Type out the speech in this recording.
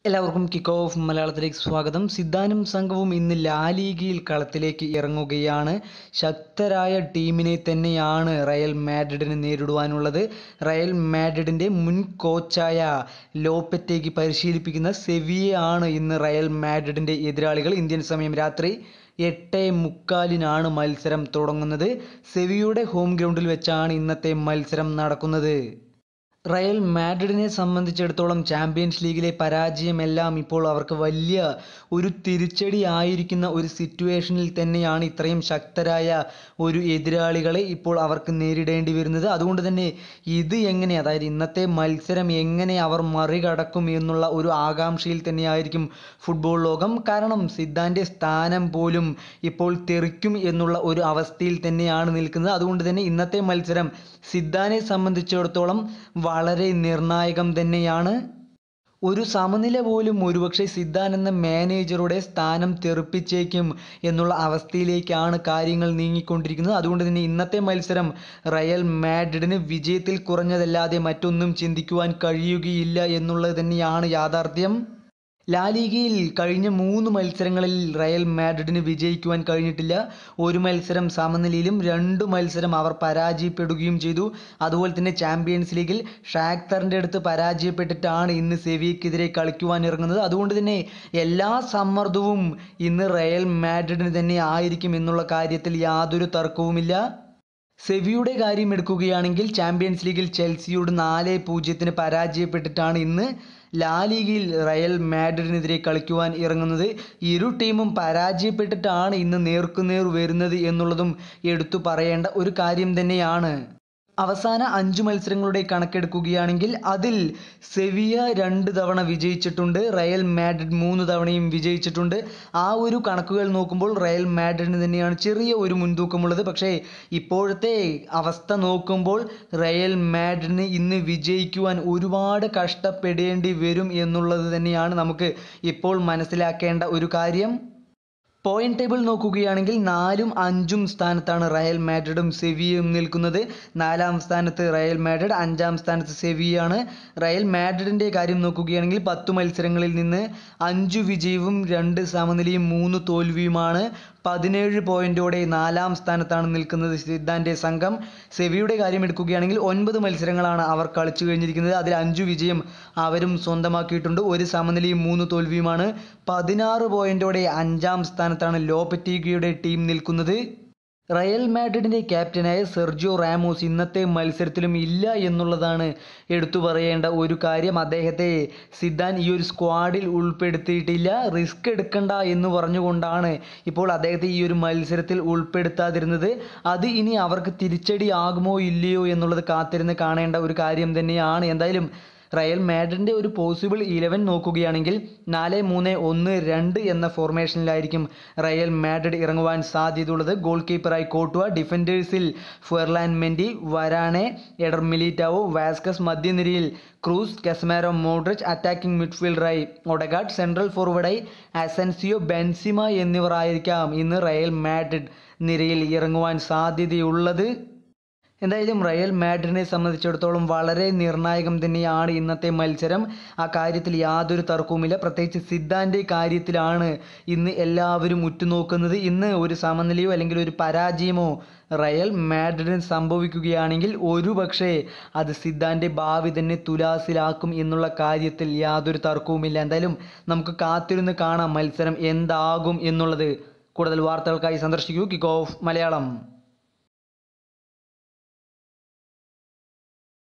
എല്ലാവർക്കും kick off മലയാളത്തിലേക്ക് സ്വാഗതം സിദ്ധാനും സംഘവും ഇന്ന് ലാലീഗയിൽ കളത്തിലേക്ക് ഇറങ്ങുകയാണ് ശക്തരായ ടീമിനെ തന്നെയാണ് റയൽ മാഡ്രിഡിന് നേരിടുവാനുള്ളത് റയൽ മാഡ്രിഡിൻ്റെ മുൻ കോച്ചായ ലോപ്പറ്റേക്ക് പരിശീലിപ്പിക്കുന്ന സെവിയെ ആണ് ഇന്ന് റയൽ മാഡ്രിഡിൻ്റെ എതിരാളികൾ ഇന്ത്യൻ സമയം രാത്രി എട്ട് മുക്കാലിനാണ് മത്സരം തുടങ്ങുന്നത് സെവിയുടെ ഹോം ഗ്രൗണ്ടിൽ വെച്ചാണ് ഇന്നത്തെ മത്സരം നടക്കുന്നത് റയൽ മാഡ്രിഡിനെ സംബന്ധിച്ചിടത്തോളം ചാമ്പ്യൻസ് ലീഗിലെ പരാജയമെല്ലാം ഇപ്പോൾ അവർക്ക് വലിയ ഒരു തിരിച്ചടി ആയിരിക്കുന്ന ഒരു സിറ്റുവേഷനിൽ തന്നെയാണ് ഇത്രയും ശക്തരായ ഒരു എതിരാളികളെ ഇപ്പോൾ അവർക്ക് നേരിടേണ്ടി വരുന്നത് അതുകൊണ്ട് തന്നെ ഇത് എങ്ങനെ അതായത് ഇന്നത്തെ മത്സരം എങ്ങനെ അവർ മറികടക്കും എന്നുള്ള ഒരു ആകാംക്ഷയിൽ തന്നെയായിരിക്കും ഫുട്ബോൾ ലോകം കാരണം സിദ്ധാൻ്റെ സ്ഥാനം പോലും ഇപ്പോൾ തെറിക്കും എന്നുള്ള ഒരു അവസ്ഥയിൽ തന്നെയാണ് നിൽക്കുന്നത് അതുകൊണ്ട് തന്നെ ഇന്നത്തെ മത്സരം സിദ്ധാനെ സംബന്ധിച്ചിടത്തോളം വളരെ നിർണായകം തന്നെയാണ് ഒരു സമനില പോലും ഒരുപക്ഷെ സിദ്ധാൻ എന്ന മാനേജറുടെ സ്ഥാനം തെറിപ്പിച്ചേക്കും എന്നുള്ള അവസ്ഥയിലേക്കാണ് കാര്യങ്ങൾ നീങ്ങിക്കൊണ്ടിരിക്കുന്നത് അതുകൊണ്ട് തന്നെ ഇന്നത്തെ മത്സരം റയൽ മാഡ്രിഡിന് വിജയത്തിൽ കുറഞ്ഞതല്ലാതെ മറ്റൊന്നും ചിന്തിക്കുവാൻ കഴിയുകയില്ല എന്നുള്ളത് തന്നെയാണ് യാഥാർത്ഥ്യം ലാലിഗയിൽ കഴിഞ്ഞ മൂന്ന് മത്സരങ്ങളിൽ റയൽ മാഡ്രിഡിന് വിജയിക്കുവാൻ കഴിഞ്ഞിട്ടില്ല ഒരു മത്സരം സമനിലയിലും രണ്ട് മത്സരം അവർ പരാജയപ്പെടുകയും ചെയ്തു അതുപോലെ തന്നെ ചാമ്പ്യൻസ് ലീഗിൽ ഷാക്തറിൻ്റെ അടുത്ത് പരാജയപ്പെട്ടിട്ടാണ് ഇന്ന് സെവിയക്കെതിരെ കളിക്കുവാൻ ഇറങ്ങുന്നത് അതുകൊണ്ട് തന്നെ എല്ലാ സമ്മർദ്ദവും ഇന്ന് റയൽ മാഡ്രിഡിന് തന്നെ ആയിരിക്കും എന്നുള്ള കാര്യത്തിൽ യാതൊരു തർക്കവുമില്ല സെവിയുടെ കാര്യം എടുക്കുകയാണെങ്കിൽ ചാമ്പ്യൻസ് ലീഗിൽ ചെൽസിയോട് നാല് പൂജ്യത്തിന് പരാജയപ്പെട്ടിട്ടാണ് ഇന്ന് ലാലിഗയിൽ റയൽ മാഡ്രിഡിനെതിരെ കളിക്കുവാൻ ഇറങ്ങുന്നത് ഇരു ടീമും പരാജയപ്പെട്ടിട്ടാണ് ഇന്ന് നേർക്കുനേർ വരുന്നത് എന്നുള്ളതും എടുത്തു പറയേണ്ട ഒരു കാര്യം തന്നെയാണ് അവസാന അഞ്ച് മത്സരങ്ങളുടെ കണക്കെടുക്കുകയാണെങ്കിൽ അതിൽ സെവിയ രണ്ട് തവണ വിജയിച്ചിട്ടുണ്ട് റയൽ മാഡ്രിഡ് മൂന്ന് തവണയും വിജയിച്ചിട്ടുണ്ട് ആ ഒരു കണക്കുകൾ നോക്കുമ്പോൾ റയൽ മാഡ്രിഡിന് തന്നെയാണ് ചെറിയ ഒരു മുൻതൂക്കമുള്ളത് പക്ഷേ ഇപ്പോഴത്തെ അവസ്ഥ നോക്കുമ്പോൾ റയൽ മാഡ്രിഡിന് ഇന്ന് വിജയിക്കുവാൻ ഒരുപാട് കഷ്ടപ്പെടേണ്ടി വരും എന്നുള്ളത് തന്നെയാണ് നമുക്ക് ഇപ്പോൾ മനസ്സിലാക്കേണ്ട ഒരു കാര്യം പോയിന്റ് ടേബിൾ നോക്കുകയാണെങ്കിൽ നാലും അഞ്ചും സ്ഥാനത്താണ് റയൽ മാഡ്രിഡും സെവിയയും നിൽക്കുന്നത് നാലാം സ്ഥാനത്ത് റയൽ മാഡ്രിഡ് അഞ്ചാം സ്ഥാനത്ത് സെവിയാണ് റയൽ മാഡ്രിഡിൻ്റെ കാര്യം നോക്കുകയാണെങ്കിൽ പത്ത് മത്സരങ്ങളിൽ നിന്ന് അഞ്ചു വിജയവും രണ്ട് സമനിലയും മൂന്ന് തോൽവിയുമാണ് പതിനേഴ് പോയിന്റോടെ നാലാം സ്ഥാനത്താണ് നിൽക്കുന്നത് സിദ്ധാൻ്റെ സംഘം സെവിയുടെ കാര്യം എടുക്കുകയാണെങ്കിൽ ഒൻപത് മത്സരങ്ങളാണ് അവർ കളിച്ചു കഴിഞ്ഞിരിക്കുന്നത് അതിൽ അഞ്ചു വിജയം അവരും സ്വന്തമാക്കിയിട്ടുണ്ട് ഒരു സമനിലയും മൂന്ന് തോൽവിയുമാണ് പതിനാറ് പോയിന്റോടെ അഞ്ചാം സ്ഥാനത്താണ് ലോപറ്റീഗയുടെ ടീം നിൽക്കുന്നത് റയൽ മാഡ്രിഡിൻ്റെ ക്യാപ്റ്റനായ സെർജിയോ റാമോസ് ഇന്നത്തെ മത്സരത്തിലും ഇല്ല എന്നുള്ളതാണ് എടുത്തു പറയേണ്ട ഒരു കാര്യം അദ്ദേഹത്തെ സിദ്ധാൻ ഈ ഒരു സ്ക്വാഡിൽ ഉൾപ്പെടുത്തിയിട്ടില്ല റിസ്ക് എടുക്കണ്ട എന്ന് പറഞ്ഞുകൊണ്ടാണ് ഇപ്പോൾ അദ്ദേഹത്തെ ഈ ഒരു മത്സരത്തിൽ ഉൾപ്പെടുത്താതിരുന്നത് അത് ഇനി അവർക്ക് തിരിച്ചടി ആകുമോ ഇല്ലയോ എന്നുള്ളത് കാത്തിരുന്ന് കാണേണ്ട ഒരു കാര്യം തന്നെയാണ് എന്തായാലും റയൽ മാഡ്രിഡിൻ്റെ ഒരു പോസിബിൾ ഇലവൻ നോക്കുകയാണെങ്കിൽ നാല് മൂന്ന് ഒന്ന് രണ്ട് എന്ന ഫോർമേഷനിലായിരിക്കും റയൽ മാഡ്രിഡ് ഇറങ്ങുവാൻ സാധ്യതയുള്ളത് ഗോൾ കീപ്പറായി കോട്ടുവ ഡിഫൻഡേഴ്സിൽ Ferland Mendy Varane Eder Militao Vazquez മധ്യനിരയിൽ ക്രൂസ് കെസ്മാരോ മോഡ്രിച്ച് അറ്റാക്കിംഗ് മിഡ്ഫീൽഡറായി ഒഡഗാഡ് സെൻട്രൽ ഫോർവേഡായി അസൻസിയോ ബെൻസിമ എന്നിവർ ആയിരിക്കാം ഇന്ന് റയൽ മാഡ്രിഡ് നിരയിൽ ഇറങ്ങുവാൻ സാധ്യതയുള്ളത് എന്തായാലും റയൽ മാഡ്രിഡിനെ സംബന്ധിച്ചിടത്തോളം വളരെ നിർണായകം തന്നെയാണ് ഇന്നത്തെ മത്സരം ആ കാര്യത്തിൽ യാതൊരു തർക്കവുമില്ല പ്രത്യേകിച്ച് സിദ്ധാൻ്റെ കാര്യത്തിലാണ് ഇന്ന് എല്ലാവരും ഉറ്റുനോക്കുന്നത് ഇന്ന് ഒരു സമനിലയോ അല്ലെങ്കിൽ ഒരു പരാജയമോ റയൽ മാഡ്രിഡിന് സംഭവിക്കുകയാണെങ്കിൽ ഒരു പക്ഷേ അത് സിദ്ധാൻ്റെ ഭാവി തന്നെ തുലാസിലാക്കും എന്നുള്ള കാര്യത്തിൽ യാതൊരു തർക്കവുമില്ല എന്തായാലും നമുക്ക് കാത്തിരുന്ന് കാണാം മത്സരം എന്താകും എന്നുള്ളത് കൂടുതൽ വാർത്തകൾക്കായി സന്ദർശിക്കൂ കിക്ക് ഓഫ് മലയാളം